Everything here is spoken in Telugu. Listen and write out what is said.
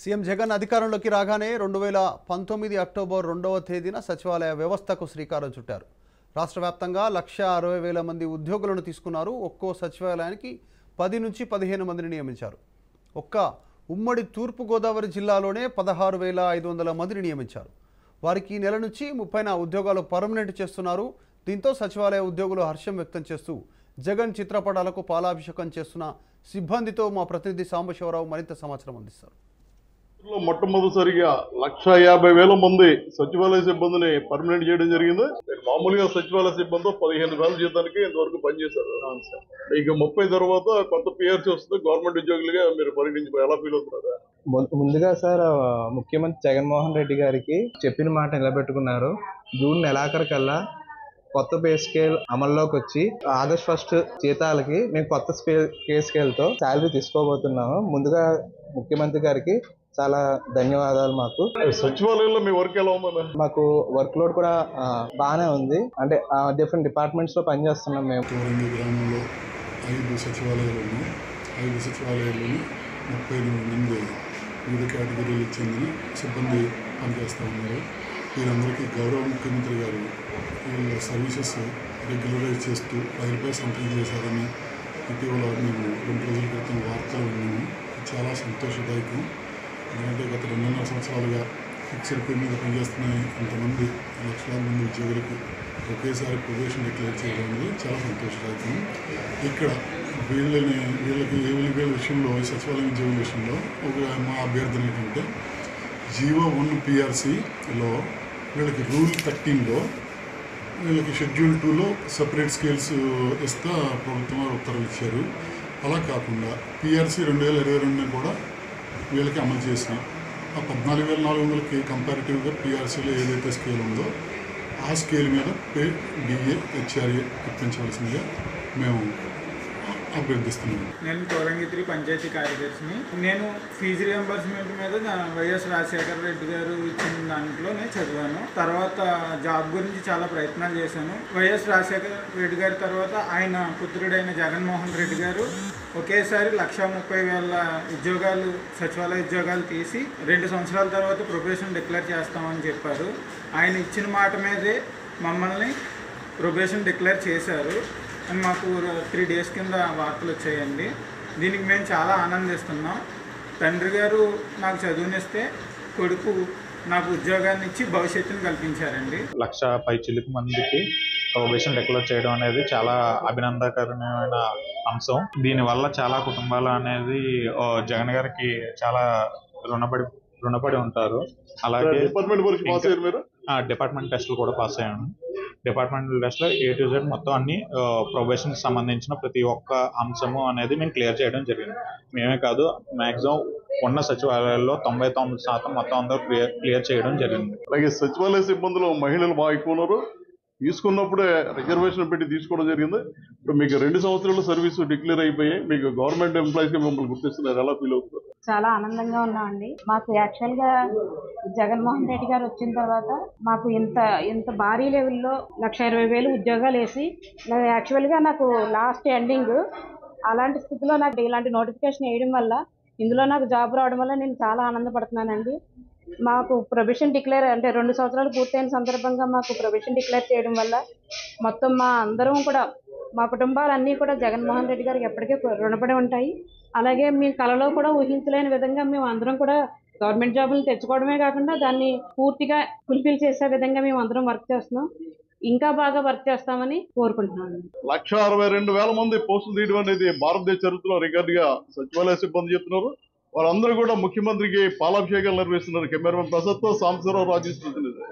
సీఎం జగన్ అధికారంలోకి రాగానే రెండు వేల పంతొమ్మిది అక్టోబర్ రెండవ తేదీన సచివాలయ వ్యవస్థకు శ్రీకారం చుట్టారు రాష్ట్ర వ్యాప్తంగా లక్ష అరవై వేల మంది ఉద్యోగులను తీసుకున్నారు ఒక్కో సచివాలయానికి పది నుంచి పదిహేను మందిని నియమించారు ఒక్క ఉమ్మడి తూర్పుగోదావరి జిల్లాలోనే పదహారు వేల ఐదు వందల మందిని నియమించారు వారికి ఈ నెల నుంచి ముప్పైన ఉద్యోగాలు పర్మనెంట్ చేస్తున్నారు దీంతో సచివాలయ ఉద్యోగులు హర్షం వ్యక్తం చేస్తూ జగన్ చిత్రపటాలకు పాలాభిషేకం చేస్తున్న సిబ్బందితో మా ప్రతినిధి సాంబశివరావు మరింత సమాచారం అందిస్తారు లో మొట్టమొదటిసారిగా లక్ష యాభై వేల మంది సచివాలయ సిబ్బందిని పర్మనెంట్ చేయడం జరిగింది మీరు మామూలుగా సచివాలయ సిబ్బంది పదిహేను వేల జీతానికి ఇంతవరకు పనిచేశారు ఇక ముప్పై తర్వాత కొత్త పిఆర్సీ వస్తుంది గవర్నమెంట్ ఉద్యోగులుగా మీరు పరిగణించి ఎలా ఫీల్ అవుతున్నారు ము- ముందుగా సార్ ఆ, ముఖ్యమంత్రి జగన్మోహన్ రెడ్డి గారికి చెప్పిన మాట నిలబెట్టుకున్నారు జూన్ నెలాఖరికల్లా కొత్త పే స్కేల్ అమల్లోకి వచ్చి ఆగస్ట్ ఫస్ట్ జీతాలకి మేము కొత్త స్పే పే స్కేల్తో శాలరీ తీసుకోబోతున్నాము ముందుగా ముఖ్యమంత్రి గారికి చాలా ధన్యవాదాలు మాకు సచివాలయంలో మీ వర్క్ ఎలా ఉందన్న మాకు వర్క్ లోడ్ కూడా ఆ, బాగానే ఉంది అంటే డిఫరెంట్ డిపార్ట్మెంట్స్ లో పనిచేస్తున్నాం మేము తోరంగి గ్రామంలో ఐదు సచివాలయాలు ఉన్నాయి ఐదు సచివాలయాల్లోని ముప్పై ఎనిమిది మంది వివిధ కేటగిరీలకు చెందిన సిబ్బంది పనిచేస్తూ ఉన్నారు వీరందరికీ గౌరవ ముఖ్యమంత్రి గారు వీళ్ళ సర్వీసెస్ రెగ్యులరైజ్ చేస్తూ ఫైల్పై సంతకం చేశారని ఇటీవల మేము రెండు రోజుల క్రితం వార్తలు విన్నాము ఇది చాలా సంతోషదాయకం ఎందుకంటే గత రెండున్నర సంవత్సరాలుగా ఫిక్స్డ్ పే మీద పనిచేస్తున్న ఇంతమంది లక్షలాది మంది ఉద్యోగులకు ఒకేసారి ప్రొబేషన్ డిక్లేర్ చేయడం అనేది చాలా సంతోషదాయకం ఇక్కడ వీళ్ళని వీళ్ళకి వీళ్ళ వీళ్ళ విషయంలో ఈ సచివాలయం ఉద్యోగుల విషయంలో ఒక మా అభ్యర్థన ఏంటంటే జీవో వన్ పిఆర్సీలో వీళ్ళకి రూల్ థర్టీన్లో వీళ్ళకి షెడ్యూల్ టూలో సపరేట్ స్కేల్స్ ఇస్తా ప్రభుత్వం వారు ఉత్తర్వులు ఇచ్చారు అలా కాకుండా పిఆర్సీ రెండు వేల ఇరవై రెండుని కూడా వీళ్ళకి అమలు చేసిన ఆ పద్నాలుగు వేల నాలుగు వందలకి కంపారిటివ్గా పిఆర్సీలో ఏదైతే స్కేల్ ఉందో ఆ స్కేల్ మీద పే డిఏ హెచ్ఆర్ఏ ఇప్పించవలసిందిగా మేము అభ్యర్థిస్తున్నాము నేను తోరంగిత్రి పంచాయతీ కార్యదర్శిని నేను ఫీజు రియంబర్స్మెంట్ మీద నా- వైఎస్ రాజశేఖర రెడ్డి గారు ఇచ్చిన దాంట్లో నేను చదివాను తర్వాత జాబ్ గురించి చాలా ప్రయత్నాలు చేశాను వైఎస్ రాజశేఖర రెడ్డి గారి తర్వాత ఆయన పుత్రుడైన జగన్మోహన్ రెడ్డి గారు ఒకేసారి లక్ష ముప్పై వేల ఉద్యోగాలు సచివాలయ ఉద్యోగాలు తీసి రెండు సంవత్సరాల తర్వాత ప్రొబేషన్ డిక్లేర్ చేస్తామని చెప్పారు ఆయన ఇచ్చిన మాట మీదే మమ్మల్ని ప్రొబేషన్ డిక్లేర్ చేశారు అని మాకు త్రీ డేస్ కింద వార్తలు వచ్చాయండి దీనికి మేము చాలా ఆనందిస్తున్నాం తండ్రి గారు నాకు చదువునిస్తే కొడుకు నాకు ఉద్యోగాన్ని ఇచ్చి భవిష్యత్తుని కల్పించారండి లక్ష పై చిలుకు మందికి ప్రొబేషన్ డిక్లేర్ చేయడం అనేది చాలా అభినందకరమైన అంశం దీనివల్ల చాలా కుటుంబాలు అనేది ఓ, జగన్ గారికి చాలా రుణపడి రుణపడి ఉంటారు అలాగే డిపార్ట్మెంట్ పరీక్ష పాస్ అయ్యారు మీరు ఆ డిపార్ట్మెంట్ టెస్టులు కూడా పాస్ అయ్యాను డిపార్ట్మెంట్ టెస్ట్లో ఏ టు జెడ్ మొత్తం అన్ని ప్రొబేషన్ సంబంధించిన ప్రతి ఒక్క అంశము అనేది మేము క్లియర్ చేయడం జరిగింది మేమే కాదు మాక్సిమం ఉన్న సచివాలయాల్లో తొంభై తొమ్మిది శాతం మొత్తం అందరూ క్లియర్ క్లియర్ చేయడం జరిగింది అలాగే సచివాలయ సిబ్బందిలో మహిళలు బాగా ఎక్కువ ఉన్నారు తీసుకున్నప్పుడే రిజర్వేషన్ పెట్టి తీసుకోవడం జరిగింది ఇప్పుడు మీకు రెండు సంవత్సరాలు సర్వీస్ డిక్లేర్ అయిపోయి మీకు గవర్నమెంట్ ఎంప్లాయీస్ గా మిమ్మల్ని గుర్తిస్తున్నారు ఎలా ఫీల్ అవుతున్నారు చాలా ఆనందంగా ఉన్నామండి మాకు యాక్చువల్ గా జగన్మోహన్ రెడ్డి గారు వచ్చిన తర్వాత మాకు ఇంత ఇంత భారీ లెవెల్లో లక్ష ఇరవై వేలు ఉద్యోగాలు వేసి నా- యాక్చువల్ గా నాకు లాస్ట్ ఎండింగ్ అలాంటి స్థితిలో నాకు ఇలాంటి నోటిఫికేషన్ వేయడం వల్ల ఇందులో నాకు జాబ్ రావడం వల్ల నేను చాలా ఆనందపడుతున్నానండి మాకు ప్రొబిషన్ డిక్లేర్ అంటే రెండు సంవత్సరాలు పూర్తయిన సందర్భంగా మాకు ప్రొబిషన్ డిక్లేర్ చేయడం వల్ల మొత్తం మా అందరం కూడా మా కుటుంబాలన్నీ కూడా జగన్మోహన్ రెడ్డి గారికి ఎప్పటికీ రుణపడి ఉంటాయి అలాగే మీ కళలో కూడా ఊహించలేని విధంగా మేము అందరం కూడా గవర్నమెంట్ జాబులు తెచ్చుకోవడమే కాకుండా దాన్ని పూర్తిగా ఫుల్ఫిల్ చేసే విధంగా మేము అందరం వర్క్ చేస్తున్నాం ఇంకా బాగా వర్క్ చేస్తామని కోరుకుంటున్నాను లక్ష అరవై రెండు వేల మంది పోస్టులు తీయడం అనేది భారతదేశ చరిత్రలో రికార్డ్ గా సచివాలయ సిబ్బంది చెప్తున్నారు వాళ్ళందరూ కూడా ముఖ్యమంత్రికి పాలాభిషేకాలు నిర్వహిస్తున్నారు కెమెరామెన్ ప్రసాద్ తో సాంబశివరావు రాజేష్ ప్రతినిధి